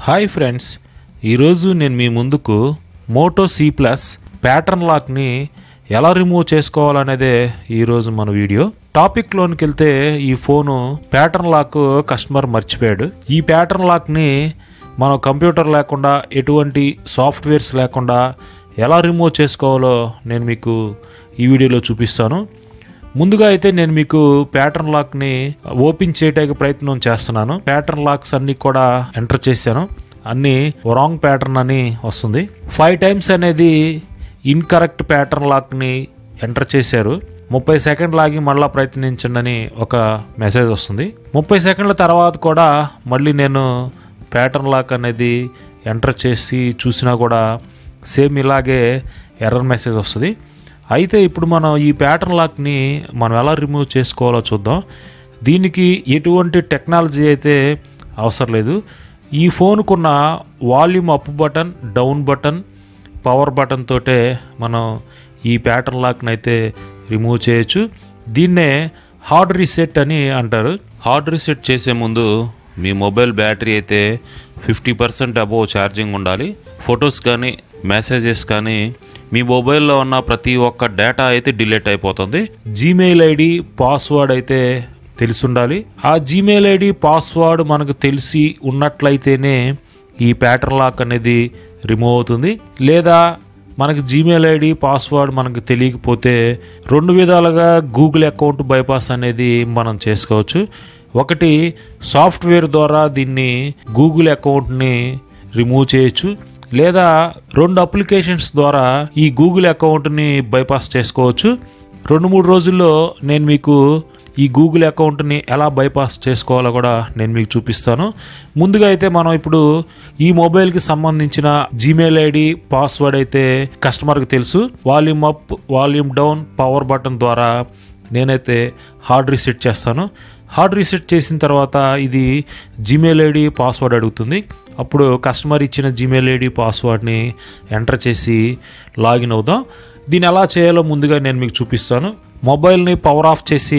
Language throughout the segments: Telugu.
హాయ్ ఫ్రెండ్స్ ఈరోజు నేను మీ ముందుకు మోటో సి ప్లస్ ప్యాటర్న్ లాక్ని ఎలా రిమూవ్ చేసుకోవాలనేదే ఈరోజు మన వీడియో టాపిక్లోనికి వెళ్తే ఈ ఫోను ప్యాటర్న్ లాక్ కస్టమర్ మర్చిపోయాడు ఈ ప్యాటర్న్ లాక్ని మనం కంప్యూటర్ లేకుండా ఎటువంటి సాఫ్ట్వేర్స్ లేకుండా ఎలా రిమూవ్ చేసుకోవాలో నేను మీకు ఈ వీడియోలో చూపిస్తాను ముందుగా అయితే నేను మీకు ప్యాటర్న్ లాక్ని ఓపెన్ చేయడానికి ప్రయత్నం చేస్తున్నాను ప్యాటర్న్ లాక్స్ అన్ని కూడా ఎంటర్ చేశాను అన్ని రాంగ్ ప్యాటర్న్ అని వస్తుంది ఫైవ్ టైమ్స్ అనేది ఇన్కరెక్ట్ ప్యాటర్న్ లాక్ని ఎంటర్ చేశారు ముప్పై సెకండ్ లాగి మళ్ళీ ప్రయత్నించండి అని ఒక మెసేజ్ వస్తుంది ముప్పై సెకండ్ల తర్వాత కూడా మళ్ళీ నేను ప్యాటర్న్ లాక్ అనేది ఎంటర్ చేసి చూసినా కూడా సేమ్ ఇలాగే ఎర్రర్ మెసేజ్ వస్తుంది అయితే ఇప్పుడు మనం ఈ ప్యాటర్న్ లాక్ని మనం ఎలా రిమూవ్ చేసుకోవాలో చూద్దాం దీనికి ఎటువంటి టెక్నాలజీ అయితే అవసరం లేదు ఈ ఫోన్కున్న volume up button down button power button తోటే మనం ఈ ప్యాటర్న్ లాక్ని అయితే రిమూవ్ చేయొచ్చు దీన్నే హార్డ్ రీసెట్ అని అంటారు హార్డ్ రీసెట్ చేసే ముందు మీ మొబైల్ బ్యాటరీ అయితే ఫిఫ్టీ పర్సెంట్ అబోవ్ ఛార్జింగ్ ఉండాలి ఫొటోస్ కానీ మెసేజెస్ కానీ మీ మొబైల్లో ఉన్న ప్రతి ఒక్క డేటా అయితే డిలీట్ అయిపోతుంది జీమెయిల్ ఐడి పాస్వర్డ్ అయితే తెలిసి ఉండాలి ఆ జీమెయిల్ ఐడి పాస్వర్డ్ మనకు తెలిసి ఉన్నట్లయితేనే ఈ ప్యాటర్న్ లాక్ అనేది రిమూవ్ అవుతుంది లేదా మనకి జీమెయిల్ ఐడి పాస్వర్డ్ మనకు తెలియకపోతే రెండు విధాలుగా గూగుల్ అకౌంట్ బైపాస్ అనేది మనం చేసుకోవచ్చు ఒకటి సాఫ్ట్వేర్ ద్వారా దీన్ని గూగుల్ అకౌంట్ని రిమూవ్ చేయొచ్చు లేదా రెండు అప్లికేషన్స్ ద్వారా ఈ గూగుల్ అకౌంట్ని బైపాస్ చేసుకోవచ్చు రెండు మూడు రోజుల్లో నేను మీకు ఈ గూగుల్ అకౌంట్ని ఎలా బైపాస్ చేసుకోవాలో కూడా నేను మీకు చూపిస్తాను ముందుగా అయితే మనం ఇప్పుడు ఈ మొబైల్కి సంబంధించిన జీమెయిల్ ఐడి పాస్వర్డ్ అయితే కస్టమర్కి తెలుసు volume up volume down power button ద్వారా నేనైతే హార్డ్ రీసెట్ చేస్తాను హార్డ్ రీసెట్ చేసిన తర్వాత ఇది జీమెయిల్ ఐడి పాస్వర్డ్ అడుగుతుంది అప్పుడు కస్టమర్ ఇచ్చిన జీమెయిల్ ఐడి పాస్వర్డ్ని ఎంటర్ చేసి లాగిన్ అవుదాం దీన్ని ఎలా చేయాలో ముందుగా నేను మీకు చూపిస్తాను మొబైల్ని పవర్ ఆఫ్ చేసి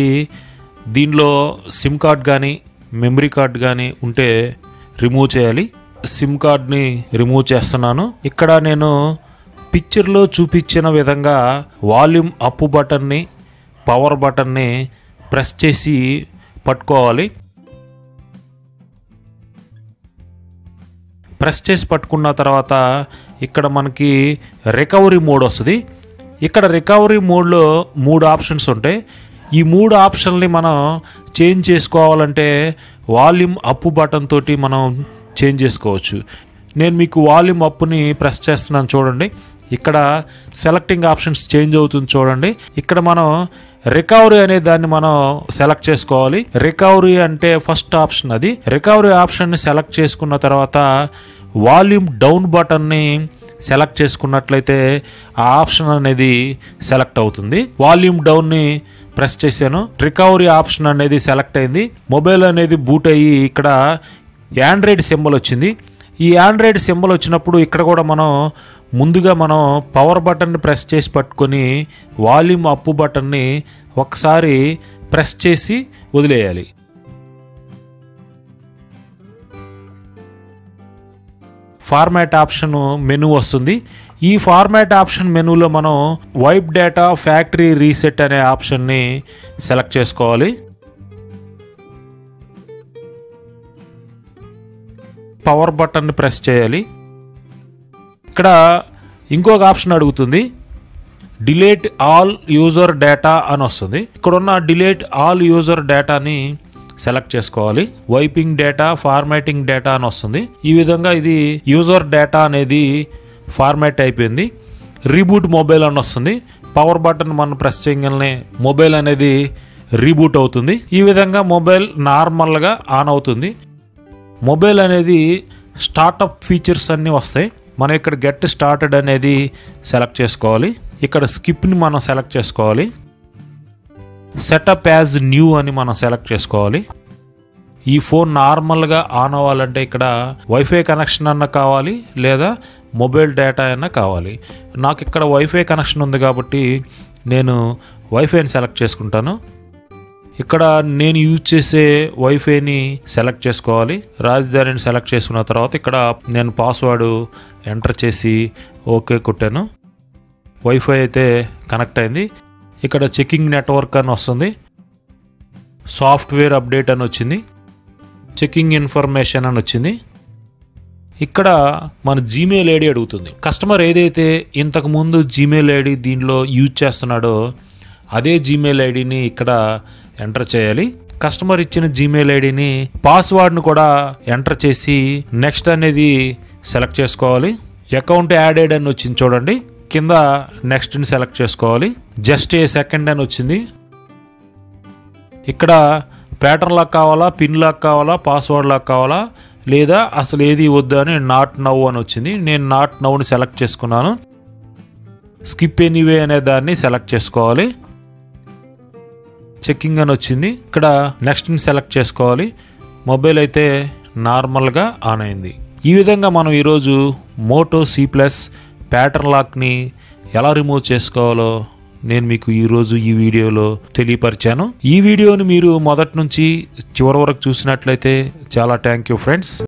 దీనిలో సిమ్ కార్డ్ కానీ మెమరీ కార్డ్ కానీ ఉంటే రిమూవ్ చేయాలి సిమ్ కార్డ్ని రిమూవ్ చేస్తున్నాను ఇక్కడ నేను పిక్చర్లో చూపించిన విధంగా వాల్యూమ్ అప్ బటన్ని పవర్ బటన్ని ప్రెస్ చేసి పట్టుకోవాలి ప్రెస్ చేసి పట్టుకున్న తర్వాత ఇక్కడ మనకి రికవరీ మోడ్ వస్తుంది ఇక్కడ రికవరీ మోడ్లో మూడు ఆప్షన్స్ ఉంటాయి ఈ మూడు ఆప్షన్ని మనం చేంజ్ చేసుకోవాలంటే వాల్యూమ్ అప్ బటన్ తోటి మనం చేంజ్ చేసుకోవచ్చు నేను మీకు వాల్యూమ్ అప్ని ప్రెస్ చేస్తున్నాను చూడండి ఇక్కడ సెలెక్టింగ్ ఆప్షన్స్ చేంజ్ అవుతుంది చూడండి ఇక్కడ మనం రికవరీ అనే దాన్ని మనం సెలెక్ట్ చేసుకోవాలి రికవరీ అంటే ఫస్ట్ ఆప్షన్ అది రికవరీ ఆప్షన్ని సెలెక్ట్ చేసుకున్న తర్వాత వాల్యూమ్ డౌన్ బటన్ని సెలెక్ట్ చేసుకున్నట్లయితే ఆ ఆప్షన్ అనేది సెలెక్ట్ అవుతుంది వాల్యూమ్ డౌన్ని ప్రెస్ చేశాను రికవరీ ఆప్షన్ అనేది సెలెక్ట్ అయింది మొబైల్ అనేది బూట్ అయ్యి ఇక్కడ యాండ్రాయిడ్ సింబల్ వచ్చింది ఈ యాండ్రాయిడ్ సింబల్ వచ్చినప్పుడు ఇక్కడ కూడా మనం ముందుగా మనం పవర్ బటన్ని ప్రెస్ చేసి పట్టుకొని వాల్యూమ్ అప్ బటన్ని ఒకసారి ప్రెస్ చేసి వదిలేయాలి ఫార్మాట్ ఆప్షన్ మెనూ వస్తుంది ఈ ఫార్మాట్ ఆప్షన్ మెనూలో మనం వైప్ డేటా ఫ్యాక్టరీ రీసెట్ అనే ఆప్షన్ని సెలెక్ట్ చేసుకోవాలి పవర్ బటన్ని ప్రెస్ చేయాలి ఇక్కడ ఇంకొక ఆప్షన్ అడుగుతుంది డిలేట్ ఆల్ యూజర్ డేటా అని వస్తుంది ఇక్కడ ఉన్న డిలేట్ ఆల్ యూజర్ డేటాని సెలెక్ట్ చేసుకోవాలి వైపింగ్ డేటా ఫార్మాటింగ్ డేటా అని వస్తుంది ఈ విధంగా ఇది యూజర్ డేటా అనేది ఫార్మాట్ అయిపోయింది రీబూట్ మొబైల్ అని వస్తుంది పవర్ బటన్ మనం ప్రెస్ చేయగానే మొబైల్ అనేది రీబూట్ అవుతుంది ఈ విధంగా మొబైల్ నార్మల్గా ఆన్ అవుతుంది మొబైల్ అనేది స్టార్టప్ ఫీచర్స్ అన్నీ వస్తాయి మనం ఇక్కడ గెట్ స్టార్టెడ్ అనేది సెలెక్ట్ చేసుకోవాలి ఇక్కడ స్కిప్ని మనం సెలెక్ట్ చేసుకోవాలి సెటప్ యాజ్ న్యూ అని మనం సెలెక్ట్ చేసుకోవాలి ఈ ఫోన్ నార్మల్గా ఆన్ అవ్వాలంటే ఇక్కడ వైఫై కనెక్షన్ అన్న కావాలి లేదా మొబైల్ డేటా అయినా కావాలి నాకు ఇక్కడ వైఫై కనెక్షన్ ఉంది కాబట్టి నేను వైఫైని సెలెక్ట్ చేసుకుంటాను ఇక్కడ నేను యూజ్ చేసే వైఫైని సెలెక్ట్ చేసుకోవాలి రాజధానిని సెలెక్ట్ చేసుకున్న తర్వాత ఇక్కడ నేను పాస్వర్డ్ ఎంటర్ చేసి ఓకే కొట్టాను వైఫై అయితే కనెక్ట్ అయింది ఇక్కడ చెకింగ్ నెట్వర్క్ అని వస్తుంది సాఫ్ట్వేర్ అప్డేట్ అని వచ్చింది చెకింగ్ ఇన్ఫర్మేషన్ అని వచ్చింది ఇక్కడ మన జీమెయిల్ ఐడి అడుగుతుంది కస్టమర్ ఏదైతే ఇంతకు ముందు జీమెయిల్ ఐడి దీనిలో యూజ్ చేస్తున్నాడో అదే జీమెయిల్ ఐడిని ఇక్కడ ఎంటర్ చేయాలి కస్టమర్ ఇచ్చిన జీమెయిల్ ఐడిని పాస్వర్డ్ను కూడా ఎంటర్ చేసి నెక్స్ట్ అనేది సెలెక్ట్ చేసుకోవాలి అకౌంట్ యాడెడ్ అని వచ్చింది చూడండి కింద నెక్స్ట్ని సెలెక్ట్ చేసుకోవాలి జస్ట్ ఏ సెకండ్ అని వచ్చింది ఇక్కడ ప్యాటర్న్ లాక్ కావాలా పిన్ లాక్ కావాలా పాస్వర్డ్ లాక్ కావాలా లేదా అసలు ఏది వద్దు అని నాట్ నవ్ అని వచ్చింది నేను నాట్ నవ్ని సెలెక్ట్ చేసుకున్నాను స్కిప్ ఎనీవే అనే దాన్ని సెలెక్ట్ చేసుకోవాలి చెక్కింగ్ అని వచ్చింది ఇక్కడ నెక్స్ట్ని సెలెక్ట్ చేసుకోవాలి మొబైల్ అయితే నార్మల్గా ఆన్ అయింది ఈ విధంగా మనం ఈరోజు మోటో సి ప్లస్ ప్యాటర్న్ లాక్ని ఎలా రిమూవ్ చేసుకోవాలో నేను మీకు ఈరోజు ఈ వీడియోలో తెలియపరిచాను ఈ వీడియోని మీరు మొదటి నుంచి చివరి వరకు చూసినట్లయితే చాలా థ్యాంక్ యూ ఫ్రెండ్స్